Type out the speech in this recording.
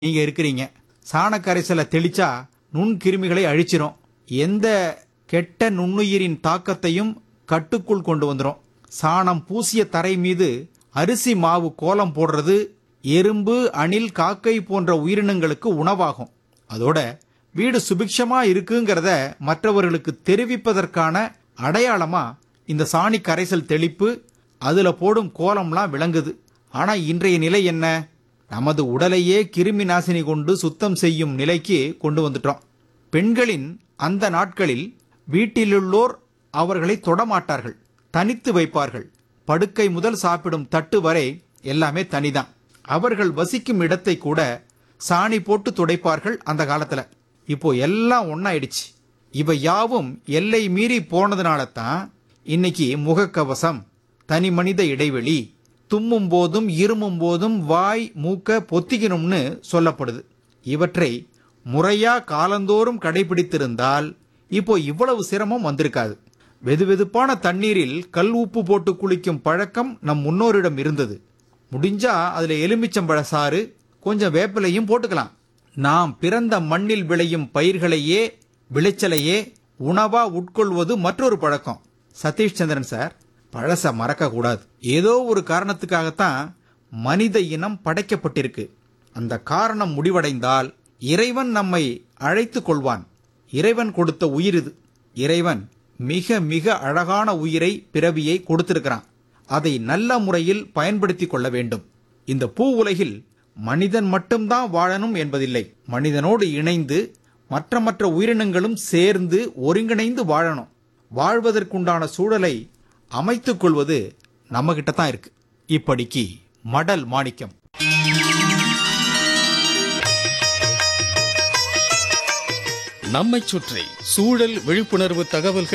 நீங்க இருக்கிறீங்க சாணக்கரைசலை தெளிச்சா நுண்கிருமிகளை அழிச்சிரும் எந்த கெட்ட நுண்ணுயிரின் தாக்கத்தையும் கட்டுக்குள் கொண்டு வந்துரும் சாணம் பூசிய தரை மீது அரிசி மாவு கோலம் போடுறது எறும்பு அணில் காக்கை போன்ற உயிரினங்களுக்கு உணவாகும் அதோட வீடு சுபிக்ஷமா இருக்குங்கிறத மற்றவர்களுக்கு தெரிவிப்பதற்கான அடையாளமா இந்த சாணி கரைசல் தெளிப்பு அதுல போடும் கோலம்லாம் விளங்குது ஆனா இன்றைய நிலை என்ன நமது உடலையே கிருமி நாசினி கொண்டு சுத்தம் செய்யும் நிலைக்கு கொண்டு வந்துட்டோம் பெண்களின் அந்த நாட்களில் வீட்டிலுள்ளோர் அவர்களை தொடமாட்டார்கள் தனித்து வைப்பார்கள் படுக்கை முதல் சாப்பிடும் தட்டு வரை எல்லாமே தனிதான் அவர்கள் வசிக்கும் இடத்தை கூட சாணி போட்டு துடைப்பார்கள் அந்த காலத்துல இப்போ எல்லாம் ஒன்னாயிடுச்சு இவை யாவும் எல்லை மீறி போனதுனால தான் இன்னைக்கு முகக்கவசம் தனி மனித இடைவெளி தும்மும் போதும் இருமும் போதும் வாய் மூக்க பொத்திக்கணும்னு சொல்லப்படுது இவற்றை முறையா காலந்தோறும் கடைபிடித்திருந்தால் இப்போ இவ்வளவு சிரமம் வந்திருக்காது வெதுவெதுப்பான தண்ணீரில் கல் உப்பு போட்டு குளிக்கும் பழக்கம் நம் முன்னோரிடம் இருந்தது முடிஞ்சா அதுல எலுமிச்சம்பழ சாறு கொஞ்சம் வேப்பிலையும் போட்டுக்கலாம் நாம் பிறந்த மண்ணில் விளையும் பயிர்களையே விளைச்சலையே உணவா உட்கொள்வது மற்றொரு பழக்கம் சதீஷ் சந்திரன் சார் பழச மறக்க கூடாது ஏதோ ஒரு காரணத்துக்காகத்தான் மனித இனம் படைக்கப்பட்டிருக்கு அந்த காரணம் முடிவடைந்தால் இறைவன் நம்மை அழைத்துக் கொள்வான் இறைவன் கொடுத்த உயிர் இது இறைவன் மிக மிக அழகான உயிரை பிறவியை கொடுத்திருக்கிறான் அதை நல்ல முறையில் பயன்படுத்திக் கொள்ள வேண்டும் இந்த பூ உலகில் மனிதன் மட்டும்தான் வாழணும் என்பதில்லை மனிதனோடு இணைந்து மற்ற மற்ற உயிரினங்களும் சேர்ந்து ஒருங்கிணைந்து வாழணும் வாழ்வதற்குண்டான சூழலை அமைத்துக் கொள்வது நம்ம கிட்ட தான் இருக்கு இப்படிக்கு மடல் மாணிக்கம் நம்மைச் சுற்றி சூழல் விழிப்புணர்வு தகவல்கள்